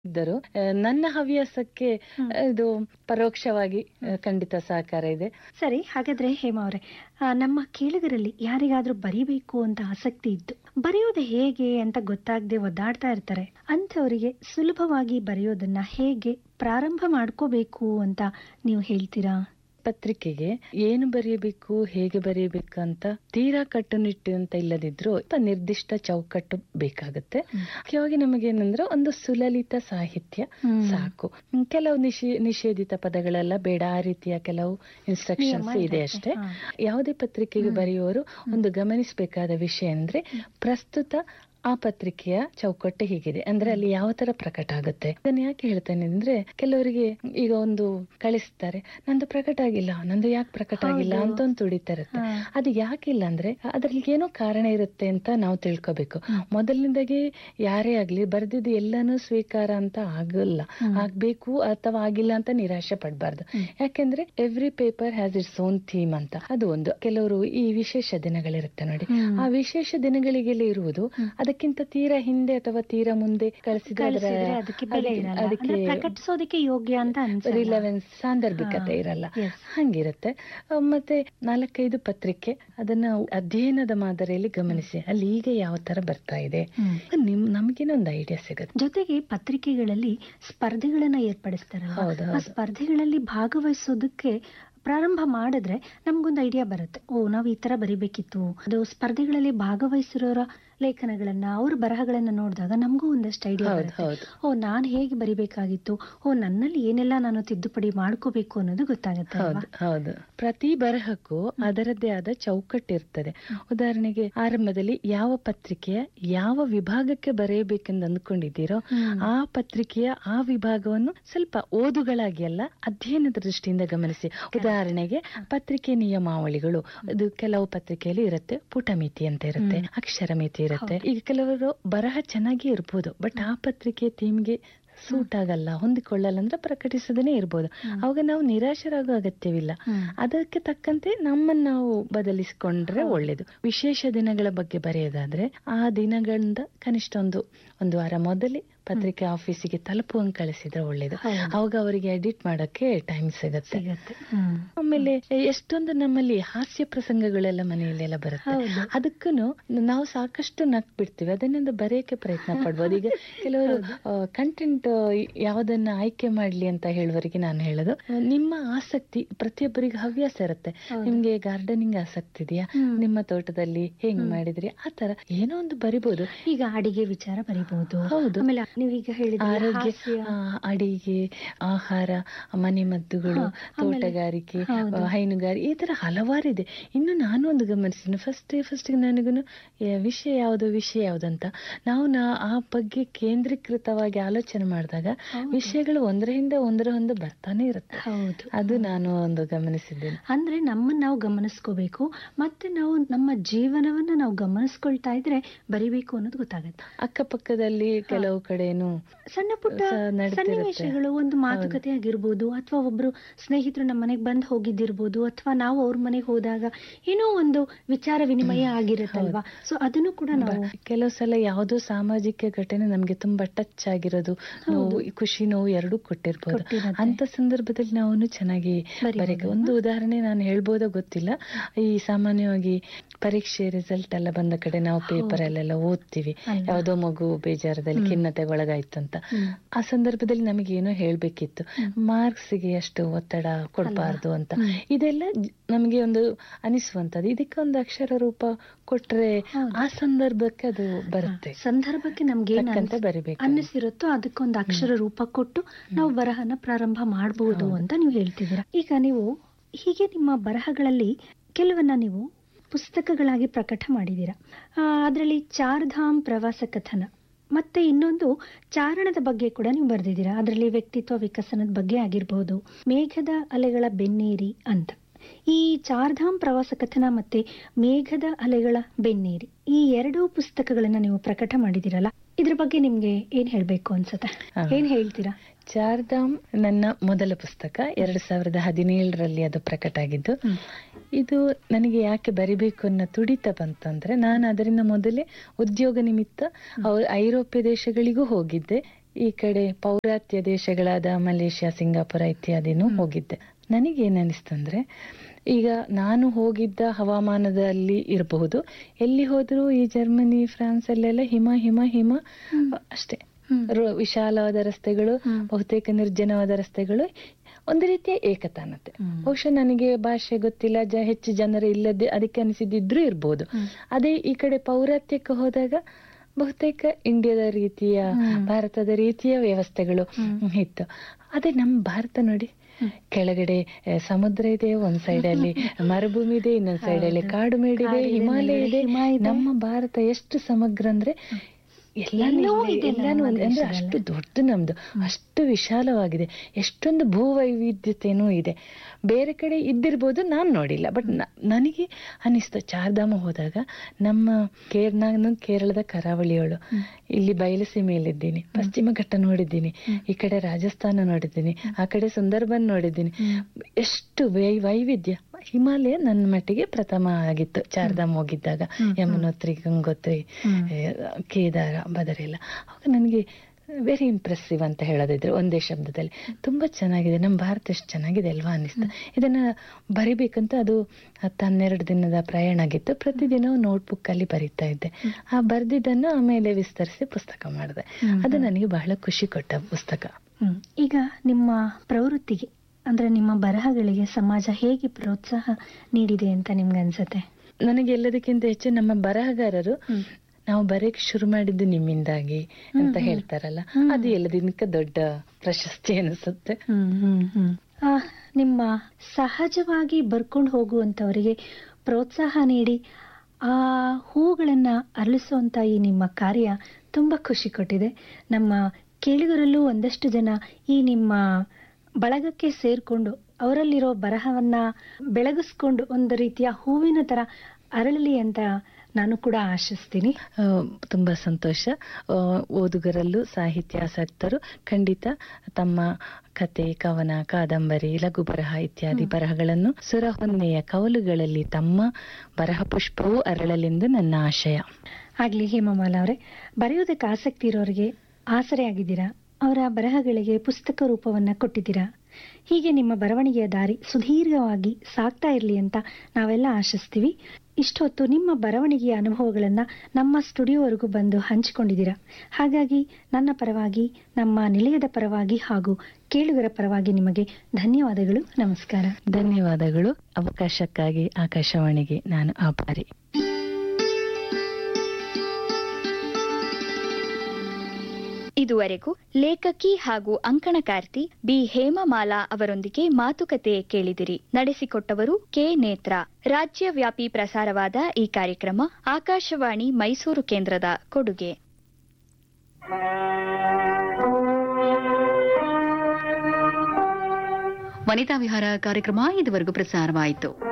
ಇದ್ದರು ಆ, ನನ್ನ ಹವ್ಯಾಸಕ್ಕೆ ಹ್ಮ್. ಇದು ಪರೋಕ್ಷವಾಗಿ ಆ, ಖಂಡಿತ ಸಹಕಾರ ಇದೆ ಸರಿ ಹಾಗಾದ್ರೆ ಹೇಮಾ ಅವರೇ ಆ, ನಮ್ಮ ಕೇಳುಗರಲ್ಲಿ ಯಾರಿಗಾದ್ರೂ ಬರಿಬೇಕು ಅಂತ ಆಸಕ್ತಿ ಇದ್ದು ಬರೆಯೋದು ಹೇಗೆ ಅಂತ ಗೊತ್ತಾಗದೆ ಒದ್ದಾಡ್ತಾ ಇರ್ತಾರೆ ಅಂಥವರಿಗೆ ಸುಲಭವಾಗಿ ಬರೆಯೋದನ್ನ ಹೇಗೆ ಪ್ರಾರಂಭ ಮಾಡ್ಕೋಬೇಕು ಅಂತ ನೀವು ಹೇಳ್ತೀರಾ ಪತ್ರಿಕೆಗೆ ಏನು ಬರೆಯಬೇಕು ಹೇಗೆ ಬರೆಯಬೇಕು ಅಂತ ತೀರಾ ಕಟ್ಟುನಿಟ್ಟು ಅಂತ ಇಲ್ಲದಿದ್ರು ಸ್ವಲ್ಪ ನಿರ್ದಿಷ್ಟ ಚೌಕಟ್ಟು ಬೇಕಾಗುತ್ತೆ ಹ್ಮ್. ಮುಖ್ಯವಾಗಿ ನಮಗೆ ಏನಂದ್ರೆ ಒಂದು ಸುಲಲಿತ ಸಾಹಿತ್ಯ ಹ್ಮ್. ಸಾಕು ಹ್ಮ್, ಕೆಲವು ನಿಷೇ ನಿಷೇಧಿತ ಪದಗಳೆಲ್ಲ ಬೇಡ ಆ ರೀತಿಯ ಕೆಲವು ಇನ್ಸ್ಟ್ರಕ್ಷನ್ಸ್ ನಿಯಮ ಇದೆ ಇರುತ್ತೆ. ಅಷ್ಟೇ ಹಾ. ಯಾವುದೇ ಪತ್ರಿಕೆಗೆ ಹ್ಮ್. ಬರೆಯುವವರು ಒಂದು ಗಮನಿಸಬೇಕಾದ ವಿಷಯ ಅಂದ್ರೆ ಪ್ರಸ್ತುತ ಆ ಪತ್ರಿಕೆಯ ಚೌಕಟ್ಟು ಹೀಗಿದೆ ಅಂದ್ರೆ ಅಲ್ಲಿ ಯಾವ ತರ ಪ್ರಕಟ ಆಗುತ್ತೆ ಅದನ್ನ ಯಾಕೆ ಹೇಳ್ತೇನೆ ಅಂದ್ರೆ ಕೆಲವರಿಗೆ ಈಗ ಒಂದು ಕಳಿಸ್ತಾರೆ ನಂದು ಪ್ರಕಟ ಆಗಿಲ್ಲ ನಂದು ಯಾಕೆ ಪ್ರಕಟ ಆಗಿಲ್ಲ ಹೌದು. ಅಂತ ಒಂದು ತುಡಿತಾ ಇರುತ್ತೆ ಹಾ. ಅದು ಯಾಕಿಲ್ಲ ಅಂದ್ರೆ ಅದ್ರಲ್ಲಿ ಏನೋ ಕಾರಣ ಇರುತ್ತೆ ಅಂತ ನಾವು ತಿಳ್ಕೊಬೇಕು ಹ್ಮ್. ಮೊದಲಿನಿಂದಾಗಿ ಯಾರೇ ಆಗ್ಲಿ ಬರ್ದಿದ್ದು ಎಲ್ಲಾನು ಸ್ವೀಕಾರ ಅಂತ ಆಗಲ್ಲ ಹ್ಮ್. ಆಗ್ಬೇಕು ಅಥವಾ ಆಗಿಲ್ಲ ಅಂತ ನಿರಾಶೆ ಪಡಬಾರ್ದು ಹ್ಮ್. ಯಾಕೆಂದ್ರೆ every paper has its own theme ಅಂತ ಅದು ಒಂದು ಕೆಲವರು ಈ ವಿಶೇಷ ದಿನಗಳಿರುತ್ತೆ ನೋಡಿ ಹ್ಮ್. ಆ ವಿಶೇಷ ದಿನಗಳಿಗೆಲ್ಲ ಇರುವುದು ಹ್ಮ್. ಅದಕ್ಕಿಂತ ತೀರಾ ಹಿಂದೆ ಅಥವಾ ತೀರಾ ಮುಂದೆ ಕಳಿಸಿದ್ರೆ ಅದರ- ಕಳಿಸಿದ್ರೆ ಅದಕ್ಕೆ ಬೆಲೆ ಅದಕ್ಕೆ- ಇರಲ್ಲ ಅಂದ್ರೆ ಅದಕ್ಕೆ ಪ್ರಕಟಿಸೋದಕ್ಕೆ ಯೋಗ್ಯ ಅಂತ ಅನ್ಸಲ್ಲ ರಿಲೆವೆನ್ಸ್ ಸಾಂದರ್ಭಿಕತೆ ಹಾ. ಇರಲ್ಲ Yes. ಹಂಗಿರುತ್ತೆ ಆ, ಮತ್ತೆ ನಾಲ್ಕೈದು ಪತ್ರಿಕೆ ಅದನ್ನ ಅಧ್ಯಯನದ ಮಾದರಿಯಲ್ಲಿ ಗಮನಿಸಿ ಅಲ್ಲಿ ಈಗ ಯಾವ ತರ ಬರ್ತಾ ಇದೆ ಹ್ಮ್. ನಿಮ್ ನಮ್ಗೇನೋ ಒಂದು ಐಡಿಯಾ ಸಿಗುತ್ತೆ ಜೊತೆಗೆ ಪತ್ರಿಕೆಗಳಲ್ಲಿ ಸ್ಪರ್ಧೆಗಳನ್ನ ಏರ್ಪಡಿಸ್ತಾರಲ್ಲ ಹೌದು, ಆ ಹೌದು. ಸ್ಪರ್ಧೆಗಳಲ್ಲಿ ಭಾಗವಹಿಸೋದಕ್ಕೆ ಪ್ರಾರಂಭ ಮಾಡಿದ್ರೆ ನಮ್ಗೊಂದು ಐಡಿಯಾ ಬರುತ್ತೆ ಓ ನಾವು ಈ ತರ ಬರಿಬೇಕಿತ್ತು ಅದು ಸ್ಪರ್ಧೆಗಳಲ್ಲಿ ಭಾಗವಹಿಸಿರೋರ ಲೇಖನಗಳನ್ನ ಅವ್ರ ಬರಹಗಳನ್ನ ನೋಡಿದಾಗ ನಮಗೂ ಒಂದಷ್ಟು ಐಡಿಯಾ ಹೌದು ಬರುತ್ತೆ ಹೌದು ಓ ನಾನು ಹೇಗೆ ಬರಿಬೇಕಾಗಿತ್ತು ಓ ನನ್ನಲ್ಲಿ ಏನೆಲ್ಲ ನಾನು ತಿದ್ದುಪಡಿ ಮಾಡ್ಕೋಬೇಕು ಅನ್ನೋದು ಗೊತ್ತಾಗುತ್ತೆ ಅಲ್ವಾ ಹೌದು ಹೌದು ಪ್ರತಿ ಬರಹಕ್ಕೂ ಅದರದ್ದೇ ಆದ ಚೌಕಟ್ಟಿರ್ತದೆ ಉದಾಹರಣೆಗೆ ಆರಂಭದಲ್ಲಿ ಯಾವ ಪತ್ರಿಕೆಯ ಯಾವ ವಿಭಾಗಕ್ಕೆ ಬರೆಯಬೇಕೆಂದು ಅಂದ್ಕೊಂಡಿದ್ದೀರೋ ಹ್ಮ್. ಆ ಪತ್ರಿಕೆಯ ಆ ವಿಭಾಗವನ್ನು ಸ್ವಲ್ಪ ಓದುಗಳಾಗಿ ಅಲ್ಲ ಅಧ್ಯಯನದ ದೃಷ್ಟಿಯಿಂದ ಗಮನಿಸಿ ಉದಾಹರಣೆಗೆ ಪತ್ರಿಕೆ ನಿಯಮಾವಳಿಗಳು ಅದು ಕೆಲವು ಪತ್ರಿಕೆಯಲ್ಲಿ ಇರುತ್ತೆ ಪುಟಮಿತಿ ಅಂತ ಇರುತ್ತೆ ಹ್ಮ್. ಅಕ್ಷರ ಮಿತಿ ಇರುತ್ತೆ ಹೌದು. ಈಗ ಕೆಲವರು ಬರಹ ಚೆನ್ನಾಗಿ ಇರ್ಬೋದು ಬಟ್ ಆ ಪತ್ರಿಕೆ ಥೀಮ್ಗೆ ಸೂಟ್ ಆಗಲ್ಲ ಹೊಂದಿಕೊಳ್ಳಲ್ಲ ಅಂದ್ರೆ ಪ್ರಕಟಿಸದೇನೆ ಇರ್ಬೋದು ಹ್ಮ್. ಅವಾಗ ನಾವು ನಿರಾಶರಾಗೋ ಅಗತ್ಯವಿಲ್ಲ ಹ್ಮ್. ಅದಕ್ಕೆ ತಕ್ಕಂತೆ ನಮ್ಮನ್ನ ನಾವು ಬದಲಿಸಿಕೊಂಡ್ರೆ ಹೌದು. ಒಳ್ಳೇದು ವಿಶೇಷ ದಿನಗಳ ಬಗ್ಗೆ ಬರೆಯೋದಾದ್ರೆ ಆ ದಿನಗಳಿಂದ ಕನಿಷ್ಠ ಒಂದು ಒಂದು ವಾರ ಮೊದಲೇ ಪತ್ರಿಕೆ ಆಫೀಸಿಗೆ ತಲುಪುವಂಗ್ ಕಳಿಸಿದ್ರೆ ಒಳ್ಳೇದು ಹೌದು. ಅವಾಗ ಅವರಿಗೆ ಎಡಿಟ್ ಮಾಡಕ್ಕೆ ಟೈಮ್ ಸಿಗತ್ತೆ ಸಿಗತ್ತೆ ಹ್ಮ್. ಆಮೇಲೆ ಎಷ್ಟೊಂದು ನಮ್ಮಲ್ಲಿ ಹಾಸ್ಯ ಪ್ರಸಂಗಗಳೆಲ್ಲ ಮನೆಯಲ್ಲೆಲ್ಲ ಬರುತ್ತೆ ಹೌದು. ಅದಕ್ಕೂ ನಾವು ಸಾಕಷ್ಟು ನಕ್ ಬಿಡ್ತೀವಿ ಅದನ್ನಿಂದ ಬರೆಯಕ್ಕೆ ಪ್ರಯತ್ನ ಪಡ್ಬೋದು ಈಗ ಕೆಲವರು ಕಂಟೆಂಟ್ ಯಾವ್ದನ್ನ ಆಯ್ಕೆ ಮಾಡ್ಲಿ ಅಂತ ಹೇಳುವವರಿಗೆ ನಾನು ಹೇಳೋದು ಆ, ನಿಮ್ಮ ಆಸಕ್ತಿ ಪ್ರತಿಯೊಬ್ಬರಿಗೆ ಹವ್ಯಾಸ ಇರುತ್ತೆ ಹೌದು. ನಿಮ್ಗೆ ಗಾರ್ಡನಿಂಗ್ ಆಸಕ್ತಿ ಇದೆಯಾ ಹ್ಮ್. ನಿಮ್ಮ ತೋಟದಲ್ಲಿ ಹೆಂಗ್ ಮಾಡಿದ್ರಿ ಆ ತರ ಏನೋ ಒಂದು ಬರಿಬೋದು ಈಗ ಅಡಿಗೆ ವಿಚಾರ ಬರಿಬಹುದು ಹೌದು. ಆಮೇಲೆ ನೀವೀಗ ಹೇಳಿದ ಆರೋಗ್ಯ ಆ, ಅಡಿಗೆ ಆಹಾರ ಮನೆ ಮದ್ದುಗಳು ಹಾ, ಆಮೇಲೆ- ತೋಟಗಾರಿಕೆ ಹೌದು. ಆ, ಹೈನುಗಾರಿಕೆ ಈ ತರ ಹಲವಾರು ಇದೆ ಇನ್ನು ನಾನು ಒಂದು ಗಮನಿಸಿದ್ದೀನಿ ಫಸ್ಟ್ ಫಸ್ಟ್ ನನಗೂ ವಿಷಯ ಯಾವುದು ವಿಷಯ ಯಾವುದು ಅಂತ ನಾವು ನಾ ಆ ಬಗ್ಗೆ ಕೇಂದ್ರೀಕೃತವಾಗಿ ಆಲೋಚನೆ ಮಾಡಿದಾಗ ಹೌದು. ವಿಷಯಗಳು ಒಂದರ ಹಿಂದೆ ಒಂದರ ಒಂದು ಬರ್ತಾನೆ ಇರುತ್ತೆ ಹೌದು ಅದು ನಾನು ಒಂದು ಗಮನಿಸಿದ್ದೇನೆ ಅಂದ್ರೆ ನಮ್ಮನ್ನ ನಾವು ಗಮನಿಸ್ಕೋಬೇಕು ಮತ್ತೆ ನಾವು ನಮ್ಮ ಜೀವನವನ್ನ ನಾವು ಗಮನಿಸ್ಕೊಳ್ತಾ ಇದ್ರೆ ಬರಿಬೇಕು ಅನ್ನೋದು ಗೊತ್ತಾಗತ್ತೆ ಅಕ್ಕಪಕ್ಕದಲ್ಲಿ ಕೆಲವು ಕಡೆನು ಸಣ್ಣ ಪುಟ್ಟ ಸ- ನಡೀತಿರುತ್ತೆ. ಸನ್ನಿವೇಶಗಳು ಒಂದು ಮಾತುಕತೆ ಆಗಿರ್ಬೋದು ಅಥವಾ ಒಬ್ರು ಸ್ನೇಹಿತರು ನಮ್ಮ ಮನೆಗೆ ಬಂದು ಹೋಗಿದ್ದಿರ್ಬೋದು ಅಥವಾ ನಾವು ಅವ್ರ ಮನೆಗೆ ಹೋದಾಗ ಏನೋ ಒಂದು ವಿಚಾರ ವಿನಿಮಯ ಆಗಿರುತ್ತಲ್ವಾ ಸೊ ಅದನ್ನು ಕೂಡ ನಾವು ಬ- ಕೆಲವು ಸಲ ಯಾವುದೋ ಸಾಮಾಜಿಕ ಘಟನೆ ನಮ್ಗೆ ತುಂಬಾ ಟಚ್ ಆಗಿರೋದು ನೋವು ಖುಷಿ ನೋವು ಎರಡೂ ಕೊಟ್ಟಿರ್ಬೋದು ಕೊಟ್ಟಿರತ್ತೆ. ಅಂತ ಸಂದರ್ಭದಲ್ಲಿ ನಾವು ಚೆನ್ನಾಗಿ ಬರಿಬೋದು ಬರೀಬೇಕು ಅಲ್ವಾ? ಒಂದು ಉದಾಹರಣೆ ನಾನು ಹೇಳ್ಬೋದೋ ಗೊತ್ತಿಲ್ಲ ಈ ಸಾಮಾನ್ಯವಾಗಿ ಪರೀಕ್ಷೆ ರಿಸಲ್ಟ್ ಎಲ್ಲ ಬಂದ ಕಡೆ ನಾವು ಪೇಪರ್ ಅಲ್ಲೆಲ್ಲ ಓದ್ತೀವಿ ಅಲ್ವಾ? ಯಾವುದೋ ಮಗು ಬೇಜಾರದಲ್ಲಿ ಹ್ಮ್. ಖಿನ್ನತೆಗೆ ಒಳಗಾಯ್ತು ಅಂತ ಹ್ಮ್. ಆ ಸಂದರ್ಭದಲ್ಲಿ ನಮಗೆ ಏನೋ ಹೇಳ್ಬೇಕಿತ್ತು ಹ್ಮ್. ಮಾರ್ಕ್ಸ್ ಗೆ ಅಷ್ಟು ಒತ್ತಡ ಕೊಡಬಾರ್ದು ಅಂತ ಹ್ಮ್. ಇದೆಲ್ಲ ಜ- ನಮಗೆ ಒಂದು ಅನಿಸುವಂತದ್ದು ಇದಕ್ಕೆ ಒಂದು ಅಕ್ಷರ ರೂಪ ಕೊಟ್ರೆ ಹೌದು. ಆ ಸಂದರ್ಭಕ್ಕೆ ಅದು ಬರುತ್ತೆ ಸಂದರ್ಭಕ್ಕೆ ನಮ್ಗೆ ಏನ್ ತಕ್ಕಂತೆ ಅನ್ಸ್- ಬರಿಬೇಕು. ಅನ್ನಿಸಿರುತ್ತೋ ಅದಕ್ಕೊಂದು ಅಕ್ಷರ ರೂಪ ಕೊಟ್ಟು ನಾವು ಬರಹನ ಪ್ರಾರಂಭ ಮಾಡಬಹುದು ಹೌದು. ಅಂತ ನೀವು ಹೇಳ್ತಿದ್ದೀರಾ ಈಗ ನೀವು ಹೀಗೆ ನಿಮ್ಮ ಬರಹಗಳಲ್ಲಿ ಕೆಲವನ್ನ ನೀವು ಪುಸ್ತಕಗಳಾಗಿ ಪ್ರಕಟ ಮಾಡಿದ್ದೀರಾ ಅದರಲ್ಲಿ ಚಾರ್ಧಾಮ್ ಪ್ರವಾಸ ಕಥನ ಮತ್ತೆ ಇನ್ನೊಂದು ಚಾರಣದ ಬಗ್ಗೆ ಕೂಡ ನೀವು ಬರೆದಿದ್ದೀರಾ ಅದರಲ್ಲಿ ವ್ಯಕ್ತಿತ್ವ ವಿಕಸನದ ಬಗ್ಗೆ ಆಗಿರಬಹುದು ಮೇಘದ ಅಲೆಗಳ ಬೆನ್ನೇರಿ ಅಂತ ಈ ಚಾರ್ಧಾಮ್ ಪ್ರವಾಸ ಕಥನ ಮತ್ತೆ ಮೇಘದ ಅಲೆಗಳ ಬೆನ್ನೇರಿ ಈ ಎರಡೂ ಪುಸ್ತಕಗಳನ್ನ ನೀವು ಪ್ರಕಟ ಮಾಡಿದಿರಲ್ಲ ಇದ್ರ ಬಗ್ಗೆ ನಿಮ್ಗೆ ಏನ್ ಹೇಳ್ಬೇಕು ಅನ್ಸುತ್ತೆ ಹಾ. ಏನ್ ಹೇಳ್ತೀರಾ ಚಾರ್ಧಾಮ್ ನನ್ನ ಮೊದಲ ಪುಸ್ತಕ ಎರಡ್ ಸಾವಿರದ ಹದಿನೇಳರಲ್ಲಿ ಅದು ಪ್ರಕಟ ಆಗಿದ್ದು ಹ್ಮ್. ಇದು ನನಗೆ ಯಾಕೆ ಬರಿಬೇಕು ಅನ್ನೋ ತುಡಿತ ಬಂತಂದ್ರೆ ನಾನು ಅದರಿಂದ ಮೊದಲೇ ಉದ್ಯೋಗ ನಿಮಿತ್ತ ಅವ್- ಐರೋಪ್ಯ ದೇಶಗಳಿಗೂ ಹೋಗಿದ್ದೆ ಈ ಕಡೆ ಪೌರಾತ್ಯ ದೇಶಗಳಾದ ಮಲೇಷ್ಯಾ ಸಿಂಗಾಪುರ ಇತ್ಯಾದಿನೂ ಹೋಗಿದ್ದೆ ನನಗೇನ್ ಅನಿಸ್ತಂದ್ರೆ ಈಗ ನಾನು ಹೋಗಿದ್ದ ಹವಾಮಾನದಲ್ಲಿ ಇರಬಹುದು ಎಲ್ಲಿ ಹೋದ್ರೂ ಈ ಜರ್ಮನಿ ಫ್ರಾನ್ಸ್ ಅಲ್ಲೆಲ್ಲ ಹಿಮ ಹಿಮ ಹಿಮ ಅಷ್ಟೇ ರೋ- ವಿಶಾಲವಾದ ರಸ್ತೆಗಳು ಬಹುತೇಕ ನಿರ್ಜನವಾದ ರಸ್ತೆಗಳು ಒಂದು ರೀತಿಯ ಏಕತಾನತೆ ಬಹುಶಃ ನನಗೆ ಭಾಷೆ ಗೊತ್ತಿಲ್ಲ ಜ ಹೆಚ್ಚು ಜನರು ಇಲ್ಲದೆ ಅದಕ್ಕೆ ಅನಿಸಿದ್ರು ಇರ್ಬೋದು ಅದೇ ಈ ಕಡೆ ಪೌರಾತ್ಯಕ್ಕೆ ಹೋದಾಗ ಬಹುತೇಕ ಇಂಡಿಯಾದ ರೀತಿಯ ಭಾರತದ ರೀತಿಯ ವ್ಯವಸ್ಥೆಗಳು ಇತ್ತು ಅದೇ ನಮ್ಮ ಭಾರತ ನೋಡಿ ಕೆಳಗಡೆ ಆ, ಸಮುದ್ರ ಇದೆ ಒಂದ್ ಸೈಡ್ ಅಲ್ಲಿ ಮರುಭೂಮಿ ಇದೆ ಇನ್ನೊಂದ್ ಸೈಡ್ ಅಲ್ಲಿ ಕಾಡು ಮೇಡಿದೆ ಕಾಡಿದೆ, ಹಿಮಾಲಯ ಮೇಲ್ಗಡೆ ಇದೆ ಹಿಮ ಇದೆ. ನಮ್ಮ ಭಾರತ ಎಷ್ಟು ಸಮಗ್ರ ಅಂದ್ರೆ ಎಲ್ಲಾನು ಎಲ್ಲವೂ ಇದೆ, ಇದೆ ಎಲ್ಲಾನು ನಮ್ಮ ಇದೆ. ಅಂದ್ರೆ ದೇಶದಲ್ಲಿ. ಅಷ್ಟು ದೊಡ್ಡ ನಮ್ದು ಅಷ್ಟು ವಿಶಾಲವಾಗಿದೆ ಎಷ್ಟೊಂದು ಭೂ ವೈವಿಧ್ಯತೆನೂ ಇದೆ ಬೇರೆ ಕಡೆ ಇದ್ದಿರ್ಬೋದು ನಾನ್ ನೋಡಿಲ್ಲ ಬಟ್ ನನಗೆ ಅನಿಸ್ತು ಚಾರ್ಧಾಮ ಹೋದಾಗ ನಮ್ಮ ಕೇರ್ ನಾನು ಕೇರಳದ ಕರಾವಳಿಯವಳು ಇಲ್ಲಿ ಬಯಲುಸೀಮೆಯಲ್ಲಿದ್ದೀನಿ ಪಶ್ಚಿಮ ಘಟ್ಟ ನೋಡಿದ್ದೀನಿ ಈ ಕಡೆ ರಾಜಸ್ಥಾನ ನೋಡಿದ್ದೀನಿ ಆ ಕಡೆ ಸುಂದರ್ಬನ್ ನೋಡಿದ್ದೀನಿ ಎಷ್ಟು ವೈ ವೈವಿಧ್ಯ ಹಿಮಾಲಯ ನನ್ನ ಮಟ್ಟಿಗೆ ಪ್ರಥಮ ಆಗಿತ್ತು ಚಾರ್ಧಾಮ್ ಹೋಗಿದ್ದಾಗ ಯಮುನೋತ್ರಿ ಗಂಗೋತ್ರಿ ಏ, ಕೇದಾರ ಬದರೆಲ್ಲ ಅವಾಗ ನನಗೆ ವೆರಿ ಇಂಪ್ರೆಸಿವ್ ಅಂತ ಹೇಳೋದಿದ್ರೆ ಒಂದೇ ಶಬ್ದದಲ್ಲಿ ತುಂಬಾ ಚೆನ್ನಾಗಿದೆ ನಮ್ಮ ಭಾರತ ಎಷ್ಟು ಚೆನ್ನಾಗಿದೆ ಅಲ್ವಾ ಅನ್ನಿಸ್ತು ಇದನ್ನ ಬರಿಬೇಕಂತ ಅದು ಹತ್ತು ಹನ್ನೆರಡು ದಿನದ ಪ್ರಯಾಣ ಆಗಿತ್ತು ಪ್ರತಿದಿನ ನೋಟ್ಬುಕ್ ಅಲ್ಲಿ ಬರಿತಾ ಇದ್ದೆ ಆ ಬರ್ದಿದ್ದನ್ನು ಆಮೇಲೆ ವಿಸ್ತರಿಸಿ ಪುಸ್ತಕ ಮಾಡಿದೆ ಅದು ನನಗೆ ಬಹಳ ಖುಷಿ ಕೊಟ್ಟ ಪುಸ್ತಕ ಹ್ಮ್. ಈಗ ನಿಮ್ಮ ಪ್ರವೃತ್ತಿಗೆ ಅಂದ್ರೆ ನಿಮ್ಮ ಬರಹಗಳಿಗೆ ಸಮಾಜ ಹೇಗೆ ಪ್ರೋತ್ಸಾಹ ನೀಡಿದೆ ಅಂತ ನಿಮ್ಗೆ ಅನ್ಸತ್ತೆ ನನಗೆ ಎಲ್ಲದಕ್ಕಿಂತ ಹೆಚ್ಚು ನಮ್ಮ ಬರಹಗಾರರು ನಾವು ಬರೆಯಕ್ ಶುರು ಮಾಡಿದ್ದು ನಿಮ್ಮಿಂದಾಗಿ ಅಂತ ಹೇಳ್ತಾರಲ್ಲ ಅದು ಎಲ್ಲದಕ್ಕಿಂತ ದೊಡ್ಡ ಪ್ರಶಸ್ತಿ ಅನಿಸುತ್ತೆ ಹ್ಮ್ ಹ್ಮ್ ಹ್ಮ್ ಆ, ನಿಮ್ಮ ಸಹಜವಾಗಿ ಬರ್ಕೊಂಡು ಹೋಗುವಂತವರಿಗೆ ಪ್ರೋತ್ಸಾಹ ನೀಡಿ ಆ ಹೂಗಳನ್ನ ಅರಳಿಸುವಂತ ಈ ನಿಮ್ಮ ಕಾರ್ಯ ತುಂಬಾ ಖುಷಿ ಕೊಟ್ಟಿದೆ ನಮ್ಮ ಕೇಳಿಗರಲ್ಲೂ ಒಂದಷ್ಟು ಜನ ಈ ನಿಮ್ಮ ಬಳಗಕ್ಕೆ ಸೇರ್ಕೊಂಡು ಅವರಲ್ಲಿರೋ ಬರಹವನ್ನ ಬೆಳಗಿಸ್ಕೊಂಡು ಒಂದು ರೀತಿಯ ಹೂವಿನ ತರ ಅರಳಲಿ ಅಂತ ನಾನು ಕೂಡ ಆಶಿಸ್ತೀನಿ ಆ, ತುಂಬಾ ಸಂತೋಷ ಆ, ಓದುಗರಲ್ಲೂ ಸಾಹಿತ್ಯಾಸಕ್ತರು ಖಂಡಿತ ತಮ್ಮ ಕತೆ ಕವನ ಕಾದಂಬರಿ ಲಘು ಬರಹ ಇತ್ಯಾದಿ ಬರಹಗಳನ್ನು ಸುರಹೊನ್ನೆಯ ಕವಲುಗಳಲ್ಲಿ ತಮ್ಮ ಬರಹ ಪುಷ್ಪವೂ ಅರಳಲೆಂದು ನನ್ನ ಆಶಯ ಆಗ್ಲಿ ಹೇಮಮಾಲ ಅವರೇ ಬರೆಯೋದಕ್ಕೆ ಆಸಕ್ತಿ ಇರೋರಿಗೆ ಆಸರೆ ಆಗಿದ್ದೀರಾ ಅವರ ಬರಹಗಳಿಗೆ ಪುಸ್ತಕ ರೂಪವನ್ನ ಕೊಟ್ಟಿದ್ದೀರಾ ಹೀಗೆ ನಿಮ್ಮ ಬರವಣಿಗೆಯ ದಾರಿ ಸುದೀರ್ಘವಾಗಿ ಸಾಗ್ತಾ ಇರಲಿ ಅಂತ ನಾವೆಲ್ಲ ಆಶಿಸ್ತೀವಿ ಇಷ್ಟೊತ್ತು ನಿಮ್ಮ ಬರವಣಿಗೆಯ ಅನುಭವಗಳನ್ನ ನಮ್ಮ ಸ್ಟುಡಿಯೋವರೆಗೂ ಬಂದು ಹಂಚಿಕೊಂಡಿದ್ದೀರಾ ಹಾಗಾಗಿ ನನ್ನ ಪರವಾಗಿ ನಮ್ಮ ನಿಲಯದ ಪರವಾಗಿ ಹಾಗೂ ಕೇಳುಗರ ಪರವಾಗಿ ನಿಮಗೆ ಧನ್ಯವಾದಗಳು ನಮಸ್ಕಾರ ಧನ್ಯವಾದಗಳು ಅವಕಾಶಕ್ಕಾಗಿ ಆಕಾಶವಾಣಿಗೆ ನಾನು ಆಭಾರಿ ಇದುವರೆಗೂ ಲೇಖಕಿ ಹಾಗೂ ಅಂಕಣಕಾರ್ತಿ ಬಿ ಹೇಮಮಾಲಾ ಅವರೊಂದಿಗೆ ಮಾತುಕತೆ ಕೇಳಿದಿರಿ ನಡೆಸಿಕೊಟ್ಟವರು ಕೆ ನೇತ್ರ ರಾಜ್ಯವ್ಯಾಪಿ ಪ್ರಸಾರವಾದ ಈ ಕಾರ್ಯಕ್ರಮ ಆಕಾಶವಾಣಿ ಮೈಸೂರು ಕೇಂದ್ರದ ಕೊಡುಗೆ ವನಿತಾ ವಿಹಾರ ಕಾರ್ಯಕ್ರಮ ಇದುವರೆಗೂ ಪ್ರಸಾರವಾಯಿತು